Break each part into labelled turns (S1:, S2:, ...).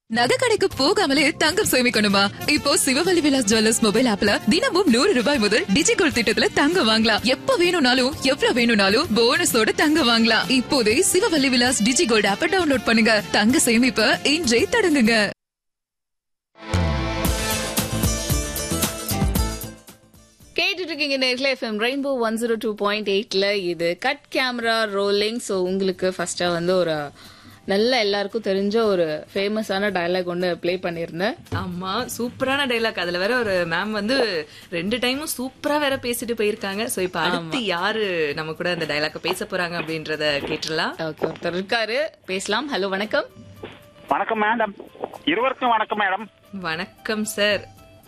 S1: நகை கடைக்கு போகாமலே தங்கம் சேமிக்கணுமா இப்போ சிவவலி விலாஸ் ஜுவல்லர்ஸ் மொபைல் ஆப்ல தினமும் நூறு ரூபாய் முதல் டிஜிகோல்ட் திட்டத்துல தங்கம் வாங்கலாம் எப்ப வேணும்னாலும் எவ்வளவு வேணும்னாலும் போனஸோட தங்கம் வாங்கலாம் இப்போதே சிவவல்லி விலாஸ் டிஜிகோல்ட் ஆப்ப டவுன்லோட் பண்ணுங்க தங்க சேமிப்ப இன்றே தொடங்குங்க
S2: கேட்டுட்டு இருக்கீங்க நேரில் FM rainbow one zero two point எயிட்ல இது கட் கேமரா ரோலிங் ஸோ உங்களுக்கு ஃபர்ஸ்டா வந்து ஒரு நல்ல எல்லாருக்கும் தெரிஞ்ச ஒரு ஃபேமஸான டயலாக் ஒன்று ப்ளே பண்ணியிருந்தேன்
S3: ஆமா சூப்பரான டைலாக் அதுல வேற ஒரு மேம் வந்து ரெண்டு டைமும் சூப்பரா வேற பேசிட்டு போயிருக்காங்க சோ இப்ப அடுத்து யாரு நம்ம கூட அந்த டைலாக்க பேச போறாங்க அப்படின்றத கேட்டுடலாம்
S2: ஓகே ஒருத்தர் இருக்காரு பேசலாம் ஹலோ வணக்கம்
S4: வணக்கம் மேடம் இருவருக்கும் வணக்கம் மேடம்
S3: வணக்கம் சார்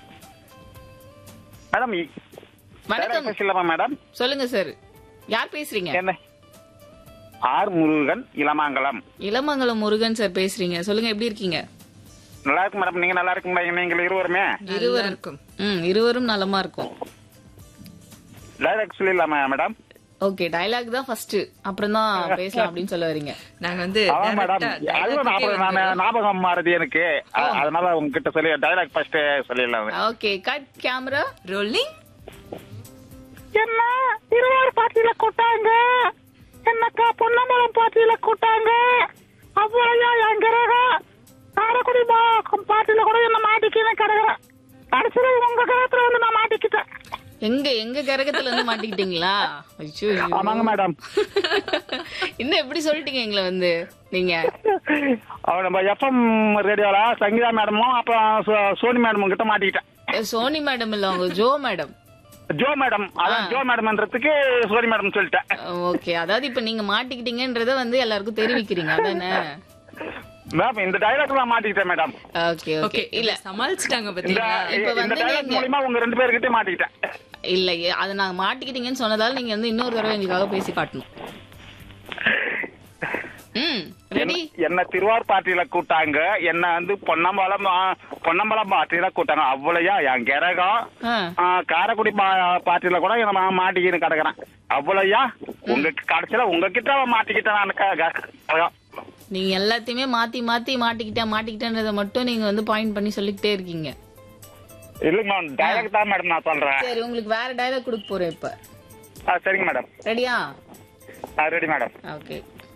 S4: மேடம் இ-
S2: வணக்கம்
S4: பேசலாமா மேடம்
S2: சொல்லுங்க சார் யார் பேசுறீங்க
S4: என்ன ஆர் முருகன் இளமாங்கலம்
S2: இளமங்கலம் முருகன் சார் பேசுறீங்க சொல்லுங்க எப்படி இருக்கீங்க
S4: நல்லா இருக்கு மேடம் நீங்க நல்லா இருக்குங்களா நீங்கள் இருவருமே
S3: நல்லா இருக்கும்
S2: ம் இருவரும் நலமா இருக்கும்
S4: டைரக்ட் சொல்லிடலாமா மேடம்
S2: ஓகே டயலாக் தான் ஃபர்ஸ்ட் அப்புறம் தான் பேசலாம் அப்படின்னு சொல்ல வரீங்க
S3: நாங்க வந்து
S4: ஆமா மேடம்
S3: direct ஆ
S4: அதுவும்
S3: dialogue-க்கே
S4: அப்புறம் நான்
S3: வந்துருவோம்.
S4: ஞாபகம் மாறுது எனக்கு அ- அதனால உங்ககிட்ட சொல்லி டைலாக் ஃபர்ஸ்ட் சொல்லிடலாம்
S2: ஓகே கட் கேமரா
S3: rolling
S4: என்ன இருவர் பாட்டியில கூட்டாங்க என்னக்கா பொன்னம்பலம் பாட்டியில கூட்டாங்க அவ்வளோயா என் கிரகம் காரைக்குடி பாட்டியில கூட என்ன மாட்டிக்கின்னு கிடக்குறேன் கடைசியில உங்க கிரகத்துல வந்து நான் மாட்டிக்கிட்டேன்
S2: எங்க எங்க கரகத்துல இருந்து மாட்டிக்கிட்டீங்களா ஐயோ, ஐயோ.
S4: ஆமாங்க மேடம்
S2: இன்னும் எப்படி சொல்லிட்டீங்க எங்களை வந்து நீங்க
S4: அவன் நம்ம எஃப்எம் ரேடியோல சங்கீதா மேடமும் அப்புறம் சோ- சோனி மேடமும் கிட்ட மாட்டிக்கிட்டேன்
S2: ஏ, சோனி மேடம் இல்ல அவங்க ஜோ மேடம்
S4: ஜோ மேடம் அதான் ஜோ மேடம்ன்றதுக்கு சோனி மேடம் சொல்லிட்டேன்
S2: ஓகே அதாவது இப்ப நீங்க மாட்டிக்கிட்டீங்கன்றத வந்து எல்லாருக்கும் தெரிவிக்கிறீங்க அதானே
S4: மேம் இந்த டைலாக் நான் மாட்டிக்கிட்டேன் மேடம்
S2: ஓகே
S3: ஓகே
S2: ஓகே
S3: இல்ல
S2: இல்ல
S3: சமாளிச்சிட்டாங்க
S4: இந்த
S3: பாத்தீங்களா
S2: இப்ப
S4: இந்த
S2: வந்து
S4: டைலாக்
S2: நீங்க-
S4: மூலியமா உங்க ரெண்டு பேர்கிட்ட மாட்டிக்கிட்டேன்
S2: இல்ல ஏ, அது நாங்க மாட்டிக்கிட்டீங்கன்னு சொன்னதால நீங்க வந்து இன்னொரு தடவை எங்களுக்காக பேசி காட்டணும் ம் ரெடி
S4: என்ன- என்ன திருவார் பார்ட்டியில கூட்டாங்க என்ன வந்து பொன்னம்பலம் ஆ, பொன்னம்பலம் பார்ட்டியில கூட்டாங்க அவ்வளோயா என் கிரகம்
S2: ஆ
S4: ஆ, காரைக்குடி பா- பார்ட்டியில கூட என்ன மா- மாட்டிக்கின்னு கிடக்குறேன் அவ்வளோயா உங்க கடைசியில உங்ககிட்ட அவன் மாட்டிக்கிட்டேன் நான் க- க-
S2: நீங்க எல்லாத்தையுமே மாத்தி மாத்தி மாட்டிக்கிட்டேன் மாட்டிக்கிட்டேன்றத மட்டும் நீங்க வந்து பாயிண்ட் பண்ணி சொல்லிக்கிட்டே இருக்கீங்க
S4: இல்லைங்க மேம் டைலாக் தான் மேடம் நான் சொல்றேன்
S2: சரி உங்களுக்கு வேற டயலாக் கொடுக்க போறேன் இப்ப
S4: ஆ, சரிங்க மேடம்
S2: ரெடியா
S4: ரெடி மேடம்
S2: ஓகே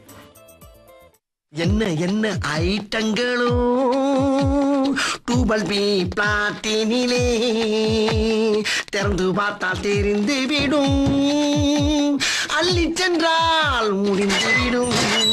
S5: என்ன என்ன ஐட்டங்களோ டூபல் பி பிளாட்டினிலே திறந்து பார்த்தால் தெரிந்து விடும் அள்ளி சென்றால் முடிந்து விடும்